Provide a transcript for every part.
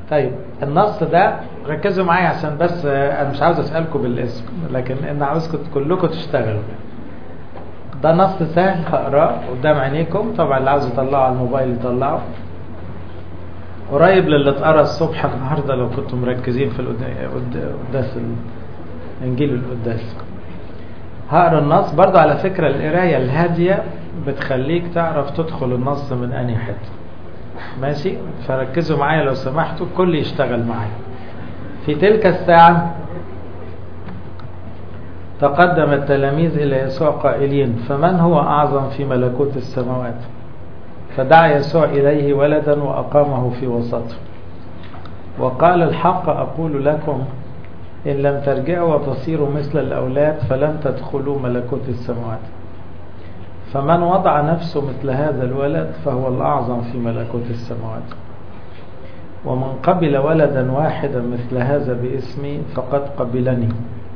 طيب النص ده ركزوا معايا عشان بس انا مش عاوز اسالكم بالاسم لكن انا عاوزكم كلكم تشتغلوا ده نص سهل هقراه قدام عينيكم طبعا اللي عاوز يطلعه على الموبايل يطلعه قريب للي اتقرا الصبح النهارده لو كنتم مركزين في القداس انجيل القداس هقرا النص برضه على فكره القرايه الهاديه بتخليك تعرف تدخل النص من انهي حته ماشي فركزوا معايا لو سمحتوا الكل يشتغل معايا في تلك الساعة تقدم التلاميذ إلى يسوع قائلين فمن هو أعظم في ملكوت السماوات فدعا يسوع إليه ولدا وأقامه في وسطه وقال الحق أقول لكم إن لم ترجعوا وتصيروا مثل الأولاد فلن تدخلوا ملكوت السماوات فمن وضع نفسه مثل هذا الولد فهو الأعظم في ملكوت السماوات ومن قبل ولدا واحدا مثل هذا باسمي فقد قبلني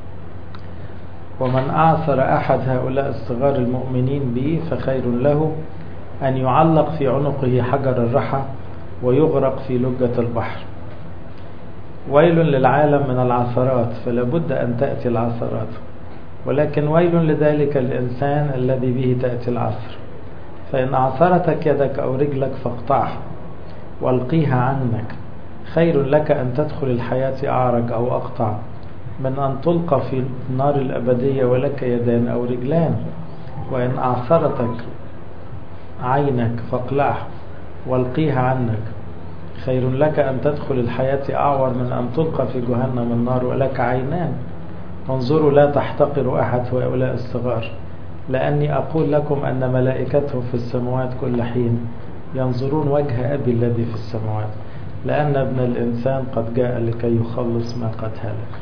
ومن أعثر أحد هؤلاء الصغار المؤمنين بي فخير له أن يعلق في عنقه حجر الرحى ويغرق في لجة البحر ويل للعالم من العثرات فلابد أن تأتي العثرات ولكن ويل لذلك الإنسان الذي به تأتي العثر فإن أعثرتك يدك أو رجلك فاقطعها والقيها عنك خير لك أن تدخل الحياة أعرج أو أقطع من أن تلقى في النار الأبدية ولك يدان أو رجلان وإن أعثرتك عينك فاقلعها والقيها عنك خير لك أن تدخل الحياة أعور من أن تلقى في جهنم النار ولك عينان انظروا لا تحتقروا أحد هؤلاء الصغار لأني أقول لكم أن ملائكته في السماوات كل حين ينظرون وجه أبي الذي في السماوات لأن ابن الإنسان قد جاء لكي يخلص ما قد هلك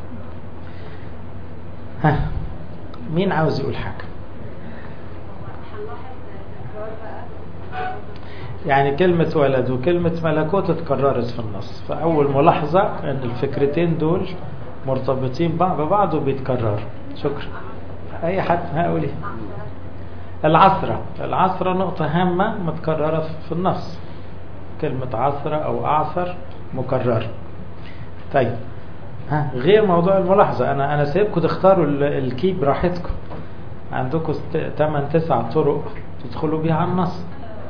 ها مين عاوز يقول حاجة يعني كلمة ولد وكلمة ملكوت اتكررت في النص فأول ملاحظة أن الفكرتين دول مرتبطين ببعض وبيتكرروا شكرا أي حد هقولي العثرة العثرة نقطة هامة متكررة في النص كلمة عثرة أو أعثر مكررة طيب ها غير موضوع الملاحظة أنا أنا سيبكم تختاروا الكي براحتكم عندكم 8 9 طرق تدخلوا بيها على النص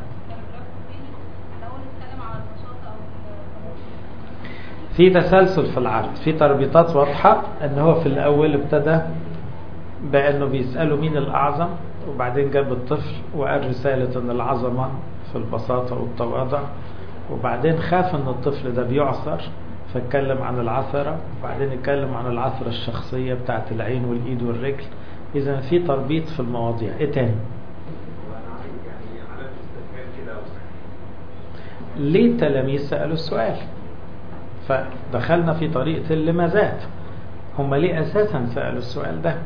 في تسلسل في العرض في تربيطات واضحة ان هو في الاول ابتدى بانه بيسألوا مين الاعظم وبعدين جاب الطفل وقال رسالة ان العظمة في البساطة والتواضع وبعدين خاف ان الطفل ده بيعثر فاتكلم عن العثرة وبعدين اتكلم عن العثرة الشخصية بتاعت العين والايد والرجل اذا في تربيط في المواضيع ايه تاني ليه التلاميذ سألوا السؤال فدخلنا في طريقة اللمازات هم ليه أساسا سألوا السؤال ده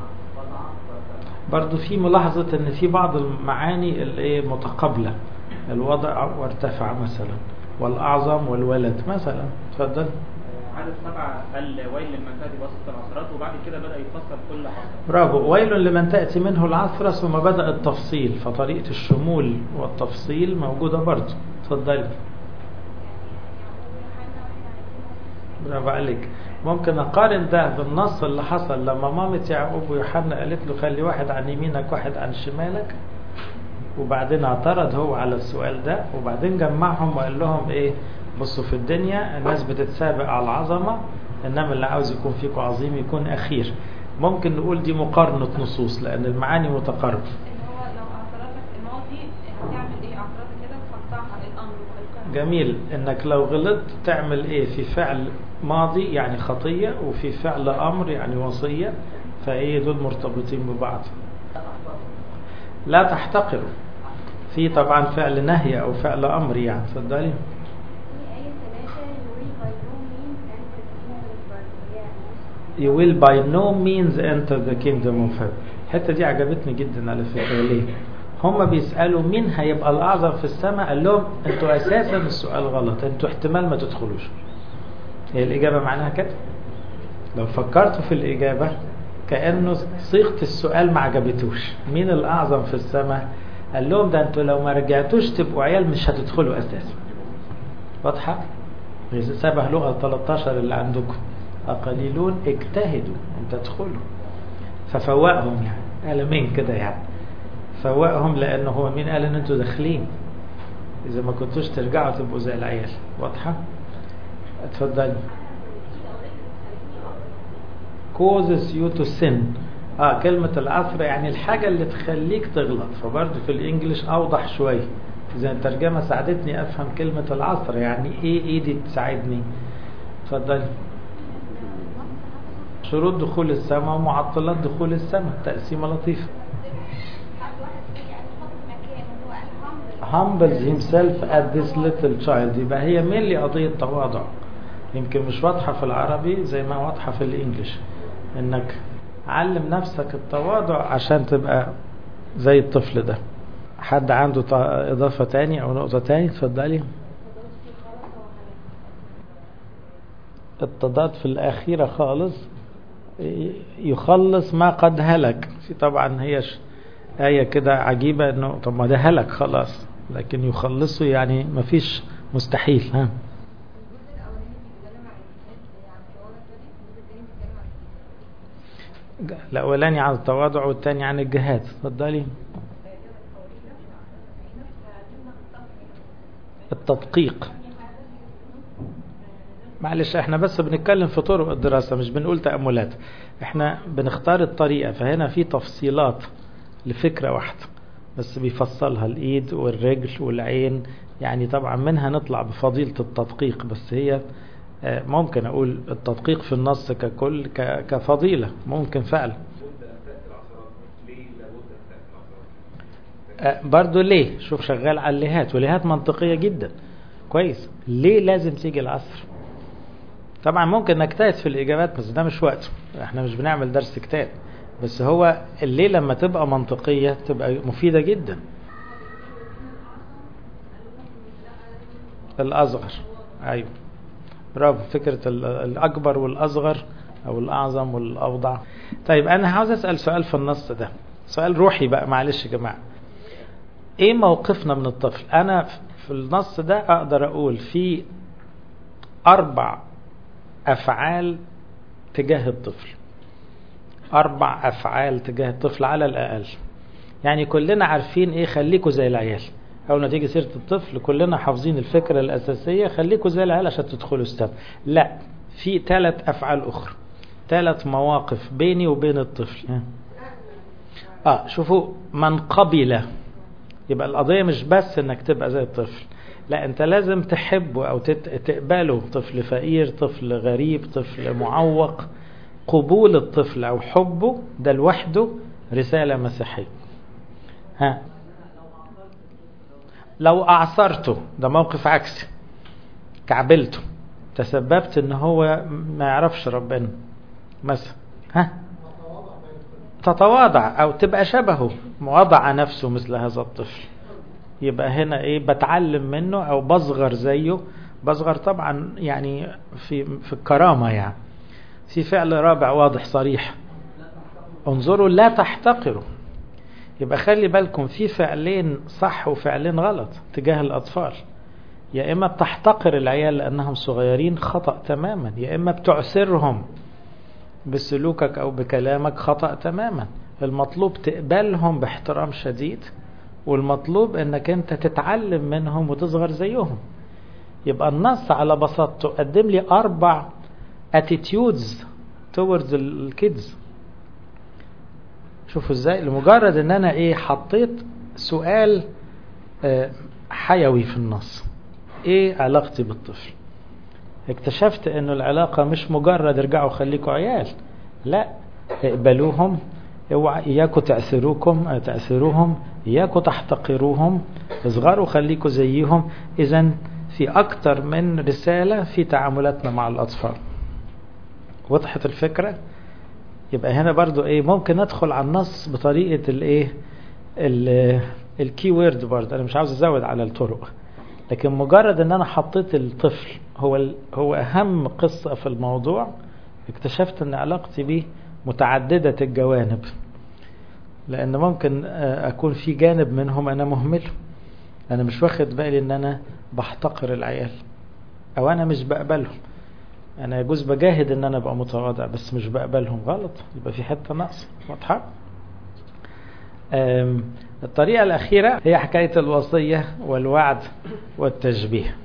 برضو في ملاحظة ان في بعض المعاني اللي متقابلة الوضع وارتفع مثلا والأعظم والولد مثلا تفضل عدد سبعة قال ويل لمن تأتي وسط العثرات وبعد كده بدأ يفسر كل عثرة برافو ويل لمن تأتي منه العثرة ثم بدأ التفصيل فطريقة الشمول والتفصيل موجودة برضو تفضلي برافو عليك ممكن اقارن ده بالنص اللي حصل لما مامة يعقوب ويوحنا قالت له خلي واحد عن يمينك واحد عن شمالك وبعدين اعترض هو على السؤال ده وبعدين جمعهم وقال لهم ايه بصوا في الدنيا الناس بتتسابق على العظمة انما اللي عاوز يكون فيكم عظيم يكون اخير ممكن نقول دي مقارنة نصوص لان المعاني متقاربة هو لو اعترضك الماضي هتعمل ايه اعترضك كده تقطعها الامر والقيم جميل انك لو غلطت تعمل ايه في فعل ماضي يعني خطية وفي فعل امر يعني وصية فايه دول مرتبطين ببعض لا تحتقروا في طبعا فعل نهي او فعل امر يعني تصدقي You will by no means enter the kingdom of heaven الحتة دي عجبتني جدا على فكرة ليه هم بيسألوا مين هيبقى الأعظم في السماء قال لهم انتوا أساسا السؤال غلط انتوا احتمال ما تدخلوش هي الإجابة معناها كده لو فكرتوا في الإجابة كأنه صيغة السؤال ما عجبتوش مين الأعظم في السماء قال لهم ده انتوا لو ما رجعتوش تبقوا عيال مش هتدخلوا أساسا واضحة شبه لغة 13 اللي عندكم قليلون اجتهدوا ان تدخلوا ففوقهم يعني قلمين كده يعني فوقهم لانه هو مين قال ان انتوا داخلين اذا ما كنتوش ترجعوا تبقوا زي العيال واضحة اتفضلي causes you to sin اه كلمة العثرة يعني الحاجة اللي تخليك تغلط فبرضه في الانجليش اوضح شوية اذا الترجمة ساعدتني افهم كلمة العثرة يعني ايه ايه دي تساعدني اتفضلي شروط دخول السماء ومعطلات دخول السماء تقسيمة لطيفة humbles himself at this little child يبقى هي مين قضية تواضع يمكن مش واضحة في العربي زي ما واضحة في الانجليش انك علم نفسك التواضع عشان تبقى زي الطفل ده حد عنده اضافة تاني او نقطة تاني اتفضلي التضاد في الاخيرة خالص يخلص ما قد هلك في طبعا هي آية كده عجيبة انه طب ما ده هلك خلاص لكن يخلصه يعني مفيش مستحيل ها الأولاني عن التواضع والثاني عن الجهاد اتفضلي التدقيق معلش احنا بس بنتكلم في طرق الدراسة مش بنقول تأملات احنا بنختار الطريقة فهنا في تفصيلات لفكرة واحدة بس بيفصلها الايد والرجل والعين يعني طبعا منها نطلع بفضيلة التدقيق بس هي ممكن اقول التدقيق في النص ككل كفضيلة ممكن فعلا برضو ليه شوف شغال على الليهات وليهات منطقية جدا كويس ليه لازم تيجي العصر طبعا ممكن نجتهد في الاجابات بس ده مش وقته احنا مش بنعمل درس كتاب بس هو الليه لما تبقى منطقية تبقى مفيدة جدا الأصغر أيوه برافو فكرة الأكبر والأصغر أو الأعظم والأوضع طيب أنا عاوز أسأل سؤال في النص ده سؤال روحي بقى معلش يا جماعة إيه موقفنا من الطفل أنا في النص ده أقدر أقول في أربع أفعال تجاه الطفل أربع أفعال تجاه الطفل على الأقل يعني كلنا عارفين إيه خليكوا زي العيال أول ما تيجي سيرة الطفل كلنا حافظين الفكرة الأساسية خليكوا زي العيال عشان تدخلوا السبب لا في ثلاث أفعال أخرى ثلاث مواقف بيني وبين الطفل آه شوفوا من قبل يبقى القضية مش بس إنك تبقى زي الطفل لا أنت لازم تحبه أو تقبله طفل فقير طفل غريب طفل معوق قبول الطفل أو حبه ده لوحده رسالة مسيحية ها لو أعصرته ده موقف عكسي كعبلته تسببت ان هو ما يعرفش ربنا مثلا ها تتواضع او تبقى شبهه وضع نفسه مثل هذا الطفل يبقى هنا ايه بتعلم منه او بصغر زيه بصغر طبعا يعني في في الكرامة يعني في فعل رابع واضح صريح انظروا لا تحتقروا يبقى خلي بالكم في فعلين صح وفعلين غلط تجاه الأطفال يا إما بتحتقر العيال لأنهم صغيرين خطأ تماما يا إما بتعسرهم بسلوكك أو بكلامك خطأ تماما المطلوب تقبلهم باحترام شديد والمطلوب انك انت تتعلم منهم وتصغر زيهم يبقى النص على بساطته قدم لي اربع attitudes towards الكيدز شوفوا ازاي لمجرد ان انا ايه حطيت سؤال حيوي في النص ايه علاقتي بالطفل اكتشفت انه العلاقة مش مجرد ارجعوا خليكوا عيال لا اقبلوهم اوعى اياكوا تأثروكم تأثروهم اياكوا تحتقروهم اصغروا خليكوا زيهم اذا في اكتر من رسالة في تعاملاتنا مع الاطفال وضحت الفكرة يبقى هنا برضو ايه ممكن ندخل على النص بطريقة الايه الكي وورد برضه انا مش عاوز ازود على الطرق لكن مجرد ان انا حطيت الطفل هو هو اهم قصة في الموضوع اكتشفت ان علاقتي بيه متعددة الجوانب لان ممكن اكون في جانب منهم انا مهمله انا مش واخد بالي ان انا بحتقر العيال او انا مش بقبلهم انا يجوز بجاهد ان انا ابقى متواضع بس مش بقبلهم غلط يبقى في حته نقص واضحه أم، الطريقه الاخيره هي حكايه الوصيه والوعد والتشبيه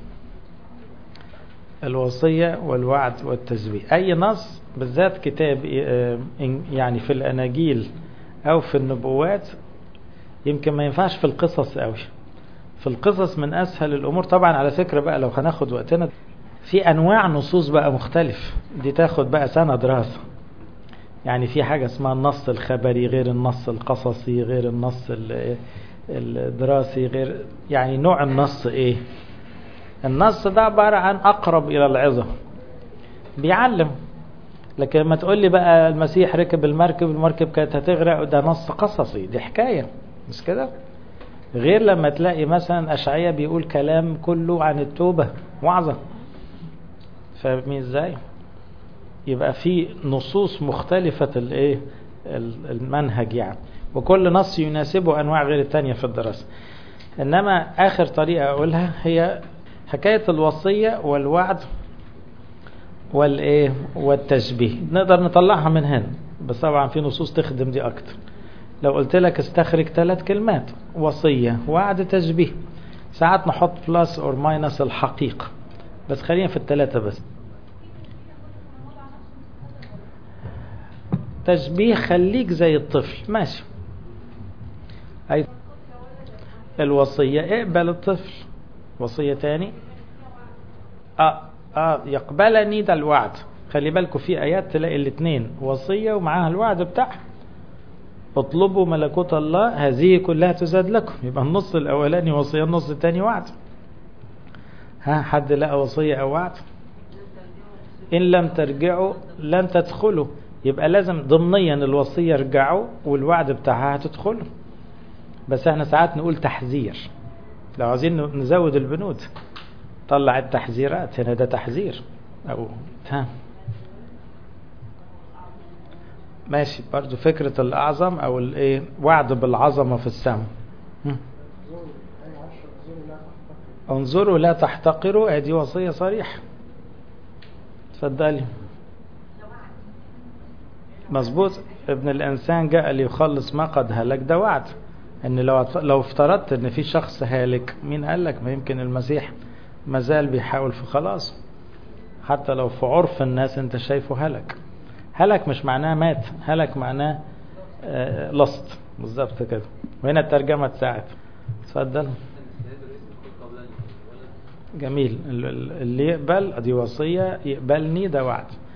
الوصيه والوعد والتشبيه اي نص بالذات كتاب أم، إن- يعني في الاناجيل او في النبوات يمكن ما ينفعش في القصص قوي في القصص من اسهل الامور طبعا على فكره بقى لو هناخد وقتنا في انواع نصوص بقى مختلف دي تاخد بقى سنه دراسه يعني في حاجه اسمها النص الخبري غير النص القصصي غير النص ال- الدراسي غير يعني نوع النص ايه النص ده عباره عن اقرب الى العظه بيعلم لكن لما تقول لي بقى المسيح ركب المركب المركب كانت هتغرق ده نص قصصي دي حكايه مش كده غير لما تلاقي مثلا أشعية بيقول كلام كله عن التوبة وعظة فاهمين ازاي يبقى في نصوص مختلفة الايه ال- المنهج يعني وكل نص يناسبه انواع غير التانية في الدراسة انما اخر طريقة اقولها هي حكاية الوصية والوعد والايه والتشبيه نقدر نطلعها من هنا بس طبعا في نصوص تخدم دي اكتر لو قلت لك استخرج ثلاث كلمات وصية وعد تشبيه ساعات نحط بلس اور ماينس الحقيقة بس خلينا في الثلاثة بس تشبيه خليك زي الطفل ماشي أي الوصية اقبل الطفل وصية تاني اه اه يقبلني ده الوعد خلي بالكم في ايات تلاقي الاثنين وصية ومعاها الوعد بتاعها اطلبوا ملكوت الله هذه كلها تزاد لكم يبقى النص الاولاني وصيه النص الثاني وعد ها حد لقى وصيه او وعد ان لم ترجعوا لن تدخلوا يبقى لازم ضمنيا الوصيه ارجعوا والوعد بتاعها هتدخلوا بس احنا ساعات نقول تحذير لو عايزين نزود البنود طلع التحذيرات هنا ده تحذير او ها ماشي برضو فكرة الأعظم أو الإيه وعد بالعظمة في السماء هم. انظروا لا تحتقروا ادي وصية صريحة اتفضلي مظبوط ابن الانسان جاء ليخلص ما قد هلك ده وعد ان لو لو افترضت ان في شخص هالك مين قال لك ما يمكن المسيح مازال بيحاول في خلاص حتى لو في عرف الناس انت شايفه هلك هلك مش معناه مات هلك معناه آه لصت بالظبط كده وهنا الترجمة تساعد اتفضل جميل ال- ال- اللي يقبل دي وصية يقبلني ده وعد